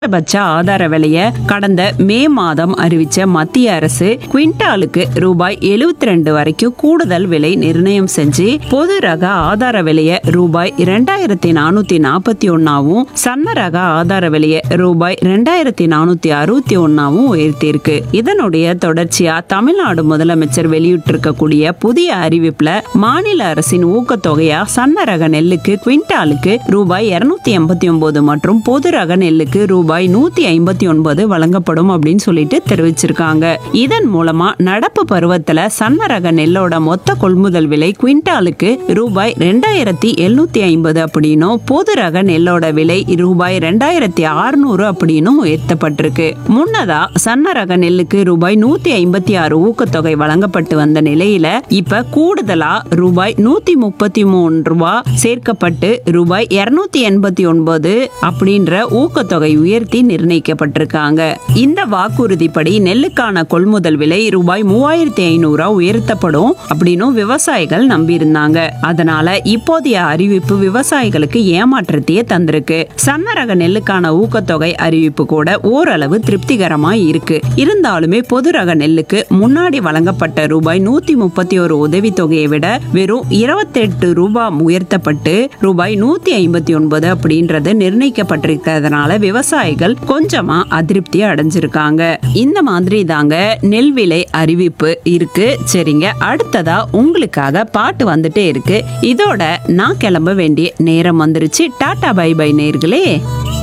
குறைந்தபட்ச ஆதார விலையை கடந்த மே மாதம் அறிவிச்ச மத்திய அரசு குவிண்டாலுக்கு ரூபாய் 72 ரெண்டு வரைக்கும் கூடுதல் விலை நிர்ணயம் செஞ்சு பொது ரக ஆதார விலையை ரூபாய் இரண்டாயிரத்தி நானூத்தி நாற்பத்தி ஒன்னாவும் சன்ன ரக ஆதார விலையை ரூபாய் ரெண்டாயிரத்தி நானூத்தி அறுபத்தி ஒன்னாவும் உயர்த்தியிருக்கு இதனுடைய தொடர்ச்சியா தமிழ்நாடு முதலமைச்சர் வெளியிட்டிருக்கக்கூடிய புதிய அறிவிப்புல மாநில அரசின் ஊக்கத்தொகையா சன்ன ரக நெல்லுக்கு குவிண்டாலுக்கு ரூபாய் இருநூத்தி எண்பத்தி ஒன்பது மற்றும் பொது ரக நெல்லுக்கு ரூபாய் நூத்தி ஐம்பத்தி ஒன்பது வழங்கப்படும் அப்படின்னு சொல்லிட்டு தெரிவிச்சிருக்காங்க இதன் மூலமா நடப்பு பருவத்துல சன்ன ரக நெல்லோட மொத்த கொள்முதல் விலை குவிண்டாலுக்கு ரூபாய் ரெண்டாயிரத்தி எழுநூத்தி ஐம்பது அப்படின்னும் பொது ரக நெல்லோட விலை ரூபாய் ரெண்டாயிரத்தி அறுநூறு அப்படின்னும் உயர்த்தப்பட்டிருக்கு முன்னதா சன்ன ரக நெல்லுக்கு ரூபாய் நூத்தி ஐம்பத்தி ஆறு ஊக்கத்தொகை வழங்கப்பட்டு வந்த நிலையில இப்ப கூடுதலா ரூபாய் நூத்தி முப்பத்தி மூணு ரூபாய் சேர்க்கப்பட்டு ரூபாய் இருநூத்தி எண்பத்தி ஒன்பது அப்படின்ற ஊக்கத்தொகை உயர்த்தி நிர்ணயிக்கப்பட்டிருக்காங்க இந்த வாக்குறுதிப்படி நெல்லுக்கான கொள்முதல் விலை ரூபாய் மூவாயிரத்தி ஐநூறா உயர்த்தப்படும் அப்படின்னு விவசாயிகள் நம்பியிருந்தாங்க அதனால இப்போதைய அறிவிப்பு விவசாயிகளுக்கு ஏமாற்றத்தையே தந்திருக்கு சன்ன ரக நெல்லுக்கான ஊக்கத்தொகை அறிவிப்பு கூட ஓரளவு திருப்திகரமா இருக்கு இருந்தாலுமே பொது ரக நெல்லுக்கு முன்னாடி வழங்கப்பட்ட ரூபாய் நூத்தி முப்பத்தி ஒரு உதவித்தொகையை விட வெறும் இருபத்தெட்டு ரூபாய் உயர்த்தப்பட்டு ரூபாய் நூத்தி ஐம்பத்தி ஒன்பது அப்படின்றது நிர்ணயிக்கப்பட்டிருக்கிறதுனால விவசாயிகள் கொஞ்சமா அதிருப்தி அடைஞ்சிருக்காங்க இந்த மாதிரி தாங்க நெல் விலை அறிவிப்பு இருக்கு சரிங்க அடுத்ததா உங்களுக்காக பாட்டு வந்துட்டே இருக்கு இதோட நான் கிளம்ப வேண்டிய நேரம் வந்துருச்சு டாடா பை பை நேர்களே